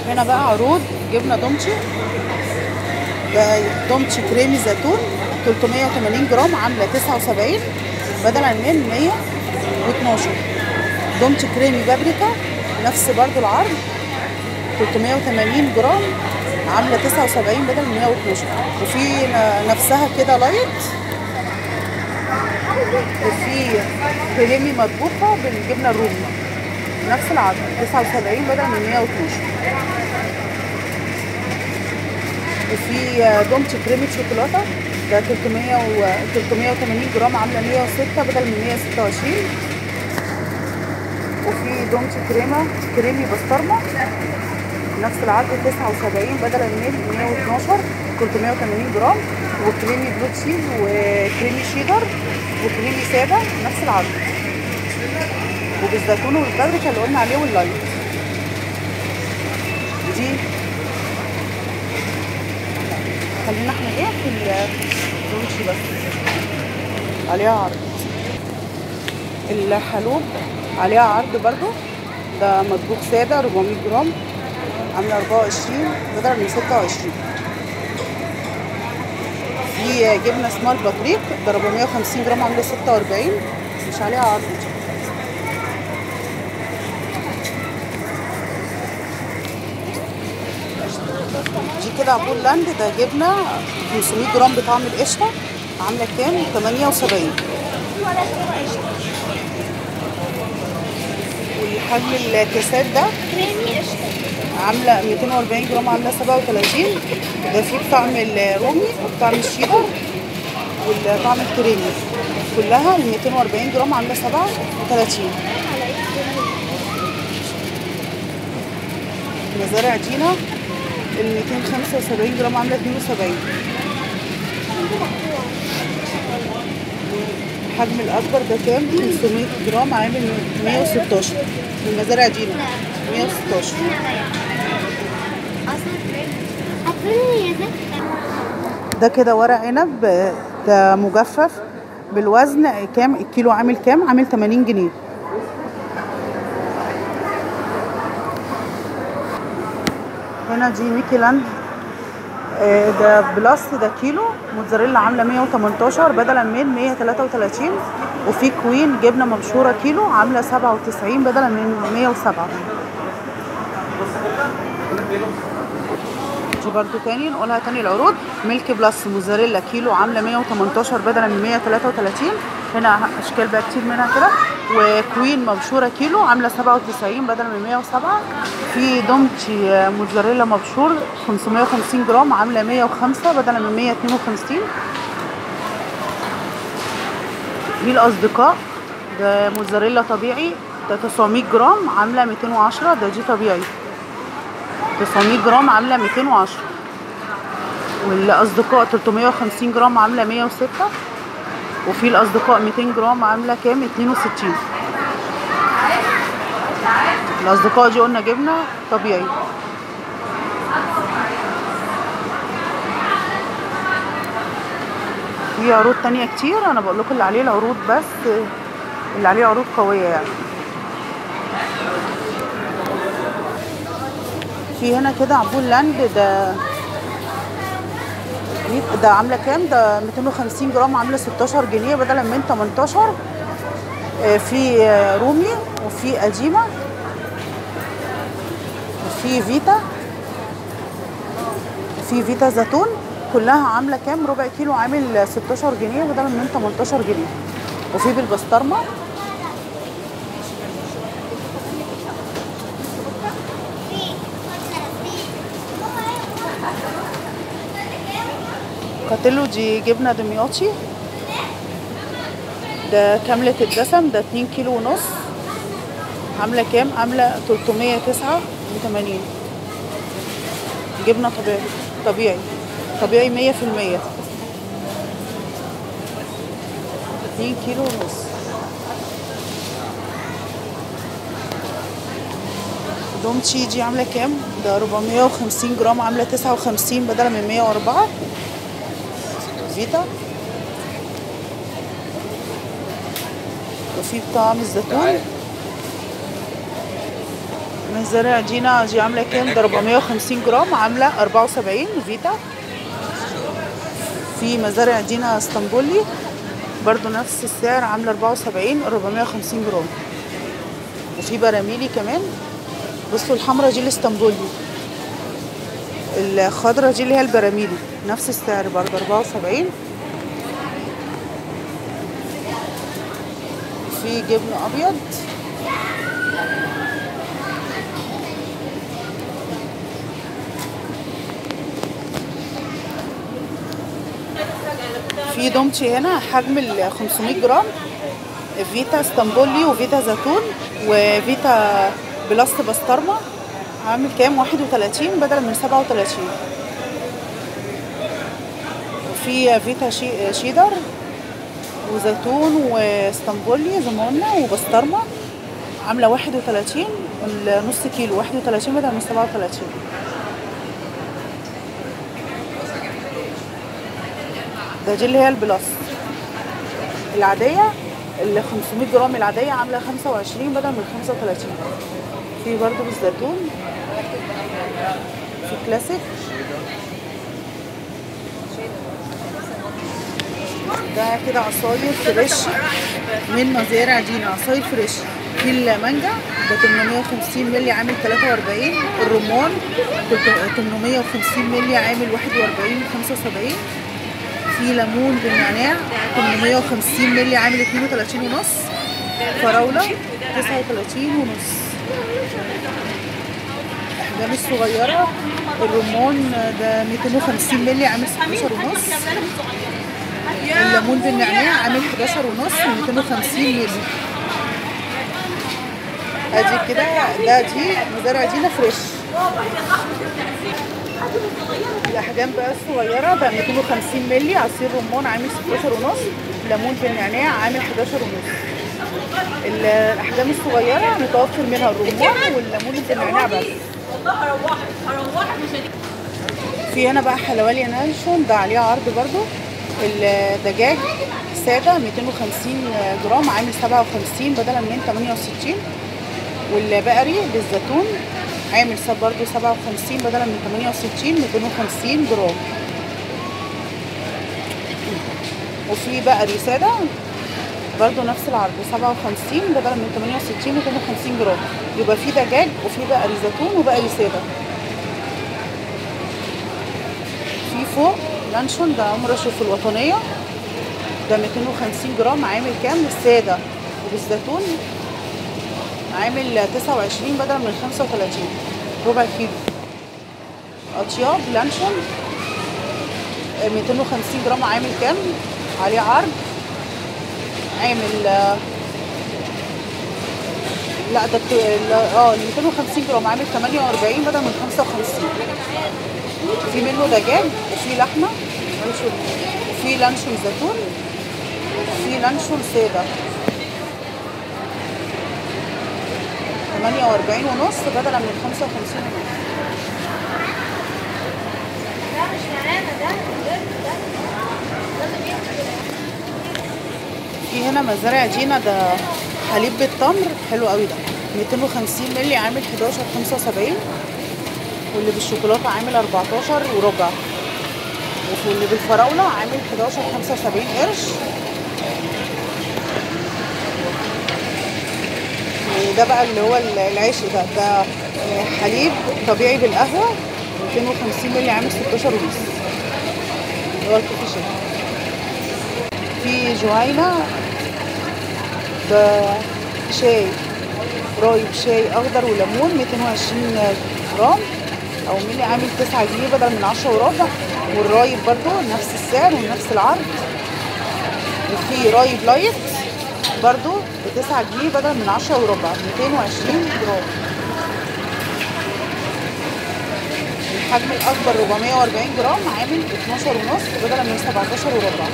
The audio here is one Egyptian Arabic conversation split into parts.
هنا بقى عروض جبنه دومتي ده دومتي كريمي زيتون 380 جرام عامله 79 بدلا من 112 دومتي كريمي بابريكا نفس برضو العرض 380 جرام عامله 79 بدل من 112 وفي نفسها كده لايت وفي كريمي مطبوخه بالجبنه الرومي نفس العرض 79 بدل من 112 وفي دومتي كريمة شوكولاتة ده 300 و 380 جرام عاملة 106 بدل من 126 وفي دومتي كريمة كريمي بسطرمة نفس العرض 79 بدل من 112 380 جرام وكريمي بلو تشيز وكريمي شيدر وكريمي سادة نفس العرض وبالزيتون والبابريكا اللي قلنا عليه واللايت دي خلينا احنا ايه في الدومشي بس عليها عرض الحلوب عليها عرض برضو ده مطبوخ سادة 400 جرام عاملة 24 بدل من 26 في جبنة اسمها البطريق ده 450 جرام عاملة 46 مش عليها عرض دي دي كده عبور لاند ده جبنه 500 جرام بطعم القشطه عامله كام 78 والحجم الكاسات ده عامله 240 جرام عامله 37 ده فيه بطعم الرومي وبطعم الشيدر والطعم الكريمي كلها ال 240 جرام عامله 37 مزارع دينا ال 275 جرام عامله 72 الحجم الاكبر ده كام 500 جرام عامل 116 من مزارع دينا 116 ده كده ورق عنب ده مجفف بالوزن كام الكيلو عامل كام عامل 80 جنيه هنا دي ميكي لاند آه، ده بلس ده كيلو موتزاريلا عامله 118 بدلا من 133 وفي كوين جبنه مبشوره كيلو عامله 97 بدلا من 107 دي برضو تاني نقولها تاني العروض ميلك بلس موزاريلا كيلو عامله 118 بدلا من 133 هنا اشكال بقى كتير منها كده وكوين مبشوره كيلو عامله 97 بدلا من 107 في دومتي موزاريلا مبشور 550 جرام عامله 105 بدلا من 152 دي الاصدقاء ده موزاريلا طبيعي ده 900 جرام عامله 210 ده دي طبيعي 900 جرام عامله 210 والاصدقاء 350 جرام عامله 106 وفي الاصدقاء 200 جرام عامله كام 62 الاصدقاء دي قلنا جبنه طبيعي في عروض تانية كتير انا بقول لكم اللي عليه العروض بس اللي عليه عروض قويه يعني في هنا كده عبور لاند ده ده عامله كام ده 250 جرام عامله 16 جنيه بدلا من 18 آه، في آه، رومي وفي قديمه وفي فيتا وفي فيتا زيتون كلها عامله كام ربع كيلو عامل 16 جنيه بدلا من 18 جنيه وفي بالبسطرمه كاتيلو دي جبنه دمياطي ده كاملة الدسم ده 2 كيلو ونص عاملة كام؟ عاملة 389 جبنة طبيعي طبيعي طبيعي مية في المية اتنين كيلو ونص دومتشي دي عاملة كام؟ ده 450 جرام عاملة 59 بدل من 104 فيتا وفي بطعم الزيتون مزارع دينا دي عاملة كام ده 450 جرام عاملة 74 فيتا في مزارع دينا اسطنبولي برضو نفس السعر عاملة 74 450 جرام وفي براميلي كمان بصوا الحمرا دي الاسطنبولي الخضرا دي اللي هي البراميلي نفس السعر برضه 74 في جبن ابيض في دومتي هنا حجم ال 500 جرام فيتا اسطنبولي وفيتا زيتون وفيتا بلاست بسطرمه عامل كام 31 بدل من 37 وفي فيتا شي شيدر وزيتون واسطنبولي زي ما قلنا وبسطرمه عامله 31 النص كيلو 31 بدل من 37 ده دي اللي هي البلاس العاديه ال 500 جرام العاديه عامله 25 بدل من 35 في برضو بالزيتون في كلاسيك ده كده عصاير فريش من مزارع دينا عصاير فريش في المانجا ده 850 مللي عامل 43 الرمان 850 مللي عامل 41 75 في ليمون بالنعناع 850 مللي عامل 32 ونص فراولة 39 ونص الأحجام الصغيرة الرمان ده 250 مللي عامل 16 ونص الليمون بالنعناع عامل 11 ونص و 250 مللي ادي كده ده دي مزارع دينا فريش الاحجام بقى الصغيره ده 250 مللي عصير رمان عامل 16 ونص ليمون بالنعناع عامل 11 ونص الاحجام الصغيره متوفر منها الرمان والليمون بالنعناع بس في هنا بقى حلواني نانشون ده عليه عرض برضو الدجاج ساده 250 جرام عامل 57 بدلا من 68 والبقري بالزيتون عامل سب برضو 57 بدلا من 68 250 جرام وفي بقري ساده برضو نفس العرض 57 بدلا من 68 250 جرام يبقى في دجاج وفي بقري زيتون وبقري ساده في فوق لانشون ده عمر اشوف الوطنيه ده 250 جرام عامل كام الساده وبالزيتون عامل 29 بدل من 35 ربع كيلو اطياب لانشون 250 جرام عامل كام عليه عرض عامل لا ده اه 250 جرام عامل 48 بدل من 55 في منه دجاج وفي لحمه لانشون وفي لانشون زيتون وفي لانشون ساده 48 ونص بدلا من 55 ونص في هنا مزارع جينا ده حليب بالتمر حلو قوي ده 250 مللي عامل 11 75 واللي بالشوكولاته عامل 14 وربع واللي بالفراوله عامل 11 75 قرش ده بقى اللي هو العيش ده ده حليب طبيعي بالقهوه 250 مللي عامل 16 ونص اللي هو الكوفي شيك في جهينة ده شاي رايب شاي اخضر وليمون 220 جرام او ملي عامل 9 جنيه بدل من 10 وربع والرايب برضو نفس السعر ونفس العرض وفي رايب لايت برضو ب 9 جنيه بدل من 10 وربع 220 جرام الحجم الاكبر 440 جرام عامل 12 ونص بدلا من 17 وربع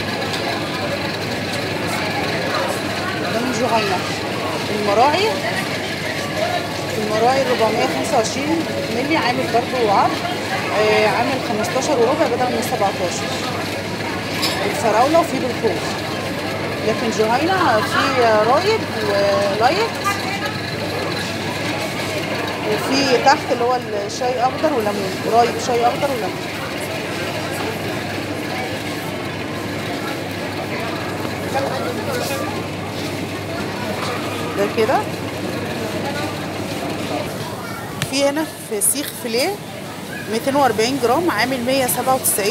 ده من جهينة المراعي المراعي 425 مللي عامل برضو عرض آه عامل 15 وربع بدل من 17 الفراولة وفي بالخوخ لكن جهينة في رايب ولايت وفي تحت اللي هو الشاي اخضر وليمون قرايب شاي اخضر وليمون ده كده في هنا في سيخ فيليه 240 جرام عامل 197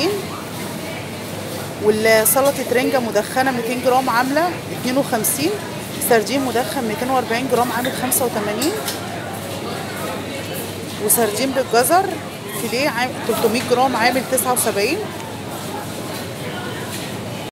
والسلطة رنجة مدخنة 200 جرام عاملة 52 سردين مدخن 240 جرام عامل 85 وسردين بالجزر فيليه عامل 300 جرام عامل 79